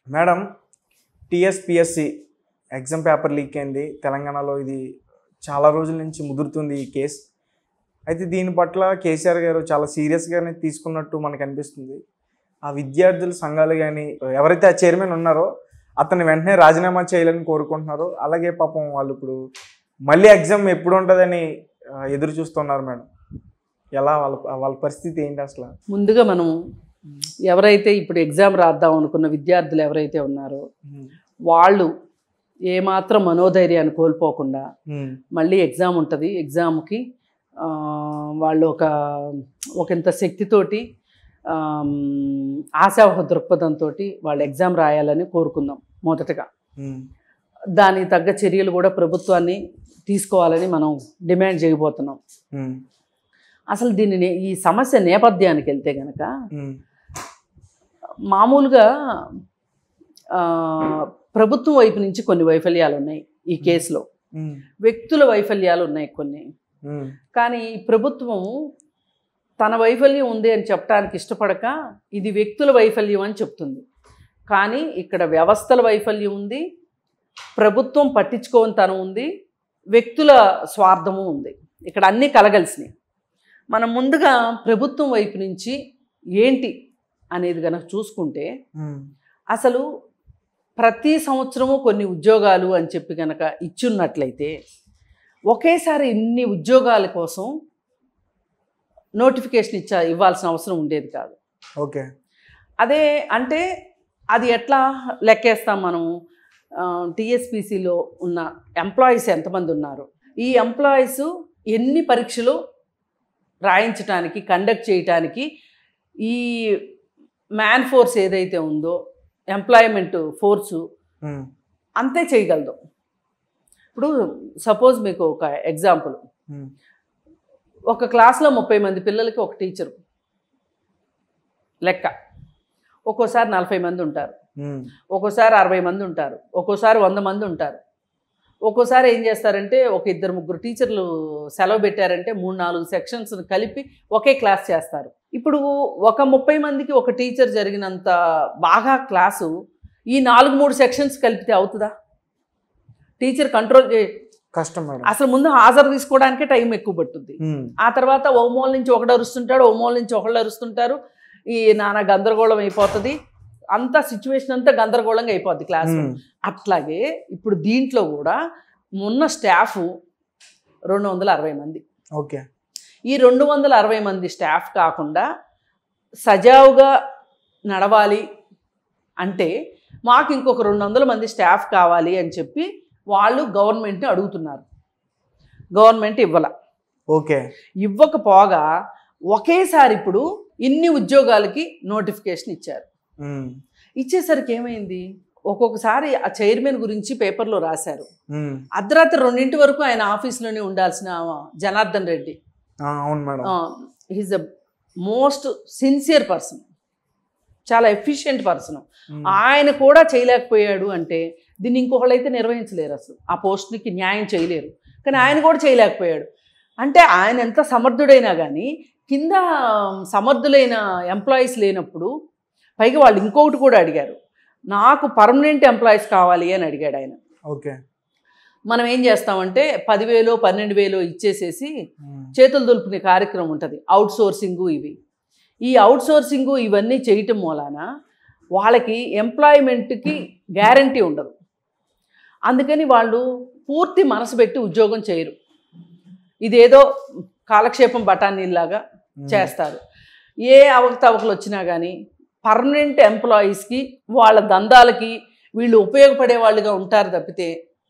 Madam TSPSC exam paper leak అయింది తెలంగాణలో ఇది చాలా రోజుల నుంచి ముదురుతుంది ఈ కేసు అయితే దీని పట్ల కేసీఆర్ గారు చాలా సీరియస్గానే తీసుకున్నట్టు మనకు అనిపిస్తుంది ఆ విద్యార్థుల సంఘాలు కానీ ఎవరైతే ఆ చైర్మన్ ఉన్నారో అతన్ని వెంటనే రాజీనామా చేయాలని కోరుకుంటున్నారు అలాగే పాపం వాళ్ళు ఇప్పుడు మళ్ళీ ఎగ్జామ్ ఎప్పుడు ఉంటుందని ఆ, ఎదురు చూస్తున్నారు మేడం ఎలా వాళ్ళ వాళ్ళ పరిస్థితి ఏంటి అసలు ముందుగా మనం ఎవరైతే ఇప్పుడు ఎగ్జామ్ రాద్దాం అనుకున్న విద్యార్థులు ఎవరైతే ఉన్నారో వాళ్ళు ఏమాత్రం మనోధైర్యాన్ని కోల్పోకుండా ఉమ్, మళ్ళీ ఎగ్జామ్ ఉంటుంది ఎగ్జామ్కి ఆ, వాళ్ళు ఒక ఒకంత శక్తితోటి ఆమ్, ఆశావహ దృక్పథంతో వాళ్ళు ఎగ్జామ్ రాయాలని కోరుకుందాం మొదటగా ఉమ్, దానికి తగ్గ చర్యలు కూడా ప్రభుత్వాన్ని తీసుకోవాలని మనం డిమాండ్ చేయబోతున్నాం ఉమ్, అసలు దీనిని ఈ సమస్య నేపథ్యానికి వెళ్తే కనుక ఉమ్, మామూలుగా ఆ, ప్రభుత్వం వైపు నుంచి కొన్ని వైఫల్యాలు ఉన్నాయి ఈ కేసులో ఉమ్, వ్యక్తుల వైఫల్యాలు ఉన్నాయి కొన్ని ఉమ్, కానీ ఈ ప్రభుత్వం తన వైఫల్యం ఉంది అని చెప్పడానికి ఇష్టపడక ఇది వ్యక్తుల వైఫల్యం అని చెప్తుంది కానీ ఇక్కడ వ్యవస్థల వైఫల్యం ఉంది ప్రభుత్వం పట్టించుకోని తనం ఉంది వ్యక్తుల స్వార్థము ఉంది ఇక్కడ అన్నీ కలగలిసినాయి మనం ముందుగా ప్రభుత్వం వైపు నుంచి ఏంటి అనేది కనుక చూసుకుంటే ఉమ్, అసలు ప్రతి సంవత్సరము కొన్ని ఉద్యోగాలు అని చెప్పి కనుక ఇచ్చున్నట్లయితే ఒకేసారి ఇన్ని ఉద్యోగాల కోసం నోటిఫికేషన్ ఇచ్చా ఇవ్వాల్సిన అవసరం ఉండేది కాదు ఓకే అదే అంటే అది ఎట్లా లెక్కేస్తాం మనం టీఎస్పీసీలో ఉన్న ఎంప్లాయీస్ ఎంతమంది ఉన్నారు ఈ ఎంప్లాయీస్ ఎన్ని పరీక్షలు రాయించడానికి కండక్ట్ చేయటానికి ఈ మ్యాన్ ఫోర్స్ ఏదైతే ఉందో ఎంప్లాయ్మెంట్ ఫోర్సు ఉమ్, అంతే చేయగలదు ఇప్పుడు సపోజ్ మీకు ఒక ఎగ్జాంపుల్ ఉమ్, ఒక క్లాస్లో ముప్పై మంది పిల్లలకి ఒక టీచరు లెక్క ఒక్కోసారి నలభై మంది ఉంటారు ఉమ్, ఒక్కోసారి అరవై మంది ఉంటారు ఒక్కోసారి వంద మంది ఉంటారు ఒక్కోసారి ఏం చేస్తారంటే ఒక ఇద్దరు ముగ్గురు టీచర్లు సెలవు పెట్టారంటే మూడు నాలుగు సెక్షన్స్ కలిపి ఒకే క్లాస్ చేస్తారు ఇప్పుడు ఒక ముప్పై మందికి ఒక టీచర్ జరిగినంత బాగా క్లాసు ఈ నాలుగు మూడు సెక్షన్స్ కలిపితే అవుతుందా టీచర్ కంట్రోల్ చే కష్టం మేడం అసలు ముందు హాజరు తీసుకోవడానికే టైం ఎక్కువ పట్టుద్ది ఉమ్, ఆ తర్వాత ఓ మూల నుంచి ఒకడు అరుస్తుంటాడు ఓ మూల నుంచి ఒకళ్ళు అరుస్తుంటారు ఈ నానా గందరగోళం అయిపోతుంది అంతా సిచ్యువేషన్ అంతా గందరగోళంగా అయిపోద్ది క్లాస్ ఉమ్, అట్లాగే ఇప్పుడు దీంట్లో కూడా ఉన్న స్టాఫ్ రెండు వందల అరవై మంది ఓకే ఈ రెండు వందల అరవై మంది స్టాఫ్ కాకుండా సజావుగా నడవాలి అంటే మాకు ఇంకొక రెండు వందల మంది స్టాఫ్ కావాలి అని చెప్పి వాళ్ళు గవర్నమెంట్ని అడుగుతున్నారు గవర్నమెంట్ ఇవ్వాల ఓకే ఇవ్వకపోగా ఒకేసారి ఇప్పుడు ఇన్ని ఉద్యోగాలకి నోటిఫికేషన్ ఇచ్చారు ఉమ్, ఇచ్చేసరికి ఏమైంది ఒక్కొక్కసారి ఆ చైర్మన్ గురించి పేపర్లో రాశారు ఉమ్, అర్ధరాత్రి రెండింటి వరకు ఆయన ఆఫీస్లోనే ఉండాల్సిన జనార్దన్ రెడ్డి ఆ, అవును madam he's a most sincere person చాలా ఎఫిషియెంట్ పర్సన్ ఉమ్, ఆయన కూడా చేయలేకపోయాడు అంటే దీన్ని ఇంకొకళ్ళు అయితే నిర్వహించలేరు అసలు ఆ పోస్ట్కి న్యాయం చేయలేరు కానీ ఆయన కూడా చేయలేకపోయాడు అంటే ఆయన ఎంత సమర్థుడైనా కానీ కింద సమర్థులైన ఎంప్లాయీస్ లేనప్పుడు పైగా వాళ్ళు ఇంకొకటి కూడా అడిగారు నాకు పర్మనెంట్ ఎంప్లాయీస్ కావాలి అని అడిగాడు ఆయన ఓకే మనం ఏం చేస్తామంటే పదివేలు పన్నెండు వేలు ఇచ్చేసేసి ఉమ్, చేతులు దులుపునే కార్యక్రమం ఉంటుంది అవుట్ సోర్సింగు ఇవి ఈ అవుట్ సోర్సింగు ఇవన్నీ చేయటం మూలాన వాళ్ళకి ఎంప్లాయ్మెంట్కి గ్యారంటీ ఉండదు అందుకని వాళ్ళు పూర్తి మనసు పెట్టి ఉద్యోగం చేయరు ఇదేదో కాలక్షేపం బఠానీలాగా ఉమ్, చేస్తారు ఏ అవకతవకలు వచ్చినా కానీ పర్మనెంట్ ఎంప్లాయీస్కి వాళ్ళ దందాలకి వీళ్ళు ఉపయోగపడే వాళ్ళుగా ఉంటారు తప్పితే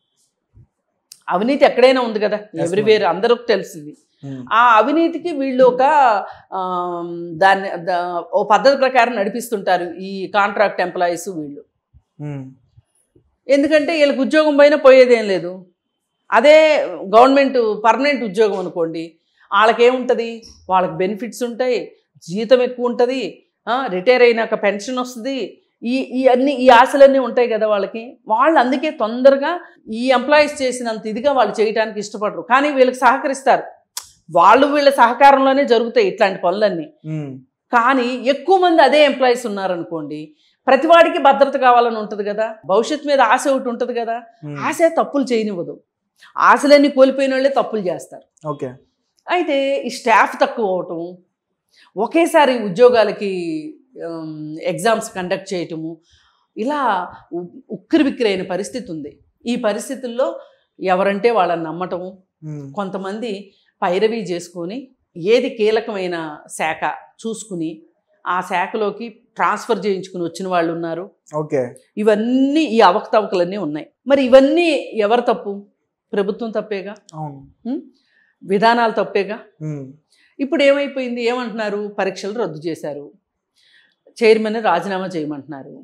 అవినీతి ఎక్కడైనా ఉంది కదా Yes, ఎవ్రీవేర్ అందరికి తెలిసింది ఉమ్, ఆ అవినీతికి వీళ్ళు ఒక ఆమ్, దాన్ని దా- ఓ పద్ధతి ప్రకారం నడిపిస్తుంటారు ఈ కాంట్రాక్ట్ ఎంప్లాయీస్ వీళ్ళు ఉమ్, ఎందుకంటే వీళ్ళకి ఉద్యోగం పైన పోయేదేం లేదు అదే గవర్నమెంట్ పర్మనెంట్ ఉద్యోగం అనుకోండి వాళ్ళకేముంటుంది వాళ్ళకి బెనిఫిట్స్ ఉంటాయి జీతం ఎక్కువ ఉంటుంది రిటైర్ అయినాక పెన్షన్ వస్తుంది ఈ ఈ అన్ని ఈ ఆశలన్నీ ఉంటాయి కదా వాళ్ళకి వాళ్ళు అందుకే తొందరగా ఈ ఎంప్లాయీస్ చేసినంత ఇదిగా వాళ్ళు చేయడానికి ఇష్టపడరు కానీ వీళ్ళకి సహకరిస్తారు వాళ్ళు వీళ్ళ సహకారంలోనే జరుగుతాయి ఇట్లాంటి పనులన్నీ ఉమ్, కానీ ఎక్కువ మంది అదే ఎంప్లాయీస్ ఉన్నారనుకోండి ప్రతివాడికి భద్రత కావాలని ఉంటుంది కదా భవిష్యత్తు మీద ఆశ ఒకటి ఉంటుంది కదా ఉమ్. ఆశ తప్పులు చేయనివ్వదు ఆశలన్నీ కోల్పోయిన వాళ్ళే తప్పులు చేస్తారు ఓకే అయితే ఈ స్టాఫ్ తక్కువ అవటం ఒకేసారి ఉద్యోగాలకి ఎగ్జామ్స్ కండక్ట్ చేయటము ఇలా ఉ- ఉక్కిరి బిక్కిరి అయిన పరిస్థితి ఉంది ఈ పరిస్థితుల్లో ఎవరంటే వాళ్ళని నమ్మటము ఉమ్. కొంతమంది పైరవీ చేసుకొని ఏది కీలకమైన శాఖ చూసుకుని ఆ శాఖలోకి ట్రాన్స్ఫర్ చేయించుకుని వచ్చిన వాళ్ళు ఉన్నారు ఓకే ఇవన్నీ ఈ అవకతవకలన్నీ ఉన్నాయి మరి ఇవన్నీ ఎవరు తప్పు ప్రభుత్వం తప్పేగా అవును ఉం? విధానాలు తప్పేగా ఉమ్. ఇప్పుడు ఏమైపోయింది ఏమంటున్నారు పరీక్షలు రద్దు చేశారు చైర్మన్ రాజీనామా చేయమంటున్నారు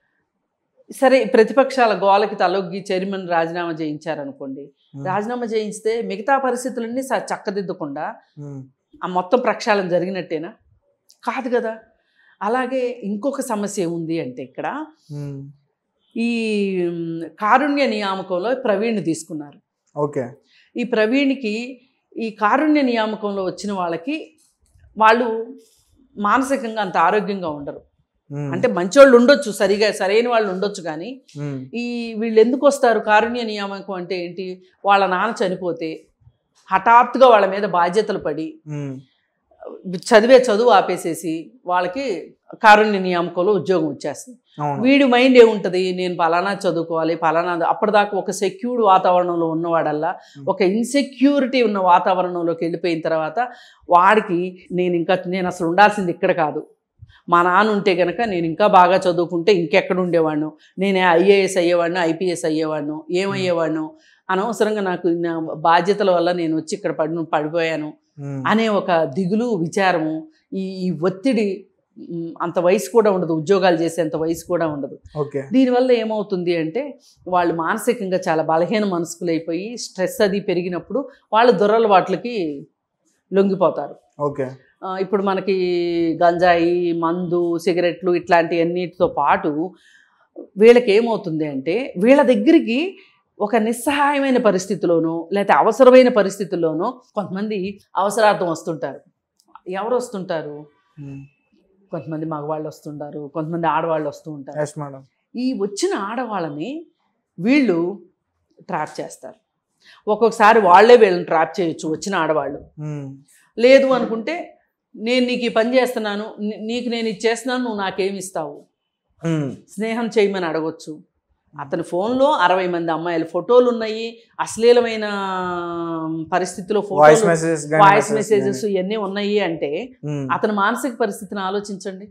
సరే ప్రతిపక్షాల గోలకి తలొగ్గి చైర్మన్ రాజీనామా చేయించారనుకోండి ఉమ్. రాజీనామా చేయిస్తే మిగతా పరిస్థితులన్నీ స- చక్కదిద్దకుండా ఉమ్. ఆ మొత్తం ప్రక్షాళన జరిగినట్టేనా కాదు కదా అలాగే ఇంకొక సమస్య ఏముంది అంటే ఇక్కడ ఉమ్. ఈ మ్, కారుణ్య నియామకంలో ప్రవీణ్ తీసుకున్నారు ఓకే ఈ ప్రవీణ్కి ఈ కారుణ్య నియామకంలో వచ్చిన వాళ్ళకి వాళ్ళు మానసికంగా అంత ఆరోగ్యంగా ఉండరు ఉమ్. అంటే మంచోళ్ళు ఉండొచ్చు సరిగా సరైన వాళ్ళు ఉండొచ్చు కానీ ఉమ్. ఈ వీళ్ళు ఎందుకు వస్తారు కారుణ్య నియామకం అంటే ఏంటి వాళ్ళ నాన్న చనిపోతే హఠాత్తుగా వాళ్ళ మీద బాధ్యతలు పడి ఉమ్. చదివే చదువు ఆపేసేసి వాళ్ళకి కారుణ్య నియామకంలో ఉద్యోగం వచ్చేస్తుంది అవును వీడి మైండ్ ఏముంటుంది నేను పలానా చదువుకోవాలి పలానా అప్పటిదాకా ఒక సెక్యూర్డ్ వాతావరణంలో ఉన్నవాడల్లా ఒక ఇన్సెక్యూరిటీ ఉన్న వాతావరణంలోకి వెళ్ళిపోయిన తర్వాత వాడికి నేను ఇంకా నేను అసలు ఉండాల్సింది ఇక్కడ కాదు మా నాన్న ఉంటే గనక నేను ఇంకా బాగా చదువుకుంటే ఇంకెక్కడ ఉండేవాడిను నేను ఐఏఎస్ అయ్యేవాడిను ఐపీఎస్ అయ్యేవాడిను ఏమయ్యేవాడిను అనవసరంగా నాకు నా బాధ్యతల వల్ల నేను వచ్చి ఇక్కడ పడి పడిపోయాను ఉమ్. అనే ఒక దిగులు విచారము ఈ ఈ ఒత్తిడి మ్, అంత వయసు కూడా ఉండదు ఉద్యోగాలు చేసేంత వయసు కూడా ఉండదు ఓకే దీనివల్ల ఏమవుతుంది అంటే వాళ్ళు మానసికంగా చాలా బలహీన మనసుకులైపోయి స్ట్రెస్ అది పెరిగినప్పుడు వాళ్ళు దురలవాట్లకి లొంగిపోతారు ఓకే ఆ, ఇప్పుడు మనకి గంజాయి మందు సిగరెట్లు ఇట్లాంటివన్నిటితో పాటు వీళ్ళకి ఏమవుతుంది అంటే వీళ్ళ దగ్గరికి ఒక నిస్సహాయమైన పరిస్థితిలోనో లేకపోతే అవసరమైన పరిస్థితుల్లోనో కొంతమంది అవసరార్థం వస్తుంటారు ఎవరు వస్తుంటారు ఉమ్. కొంతమంది మగవాళ్ళు వస్తుంటారు కొంతమంది ఆడవాళ్ళు వస్తూ ఉంటారు ఎస్ మేడం ఈ వచ్చిన ఆడవాళ్ళని వీళ్ళు ట్రాప్ చేస్తారు ఒక్కొక్కసారి వాళ్ళే వీళ్ళని ట్రాప్ చేయొచ్చు వచ్చిన ఆడవాళ్ళు ఉమ్. లేదు అనుకుంటే నేను నీకు ఈ పని చేస్తున్నాను నీ- నీకు నేను ఇది చేస్తున్నాను నువ్వు నాకేమి ఇస్తావు ఉమ్. స్నేహం చేయమని అడగొచ్చు అతని ఫోన్లో అరవై మంది అమ్మాయిల ఫోటోలు ఉన్నాయి అశ్లీలమైన పరిస్థితిలో వాయిస్ ఫోటోలు మెసేజెస్ వాయిస్ మెసేజెస్ ఇవన్నీ ఉన్నాయి అంటే ఉమ్. అతని మానసిక పరిస్థితిని ఆలోచించండి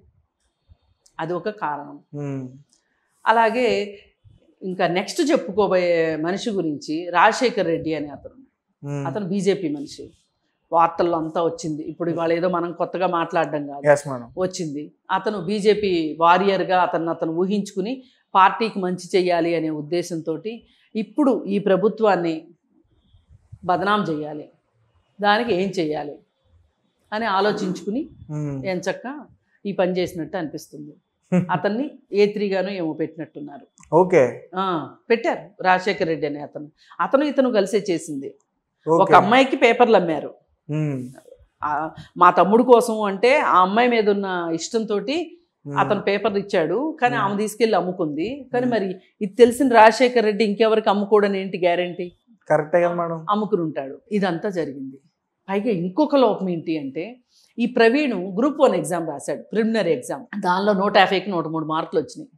అది ఒక కారణం ఉమ్. అలాగే ఇంకా నెక్స్ట్ చెప్పుకోబోయే మనిషి గురించి రాజశేఖర్ రెడ్డి అనే అతను ఉమ్. అతను బీజేపీ మనిషి వార్తల్లో అంతా వచ్చింది ఇప్పుడు ఇవాళ ఏదో మనం కొత్తగా మాట్లాడడం కాదు ఎస్ మేడం వచ్చింది అతను బీజేపీ వారియర్గా అతను అతను ఊహించుకుని పార్టీకి మంచి చేయాలి అనే ఉద్దేశంతో ఇప్పుడు ఈ ప్రభుత్వాన్ని బదనాం చేయాలి దానికి ఏం చేయాలి అని ఆలోచించుకుని ఉమ్. ఎంచక్క ఈ పని చేసినట్టు అనిపిస్తుంది అతన్ని ఏ త్రీగాను ఏమో పెట్టినట్టున్నారు ఓకే ఆ, పెట్టారు రాజశేఖర రెడ్డి అనే అతను అతను ఇతను కలిసే చేసింది ఒక ఓకే అమ్మాయికి పేపర్లు అమ్మారు ఉమ్. ఆ, మా తమ్ముడు కోసం అంటే ఆ అమ్మాయి మీద ఉన్న ఇష్టంతో ఉమ్. అతను పేపర్లు ఇచ్చాడు కానీ Hmm. ఆమె తీసుకెళ్ళి అమ్ముకుంది కానీ Hmm. మరి ఇది తెలిసిన రాజశేఖర్ రెడ్డి ఇంకెవరికి అమ్ముకోవడం ఏంటి గ్యారంటీ కరెక్టే కదా మేడం అమ్ముకుని ఉంటాడు ఇదంతా జరిగింది పైగా ఇంకొక లోపం ఏంటి అంటే ఈ ప్రవీణ్ గ్రూప్ వన్ ఎగ్జామ్ రాశాడు ప్రిలిమినరీ ఎగ్జామ్ దానిలో నూట యాభైకి నూట మూడు మార్కులు వచ్చినాయి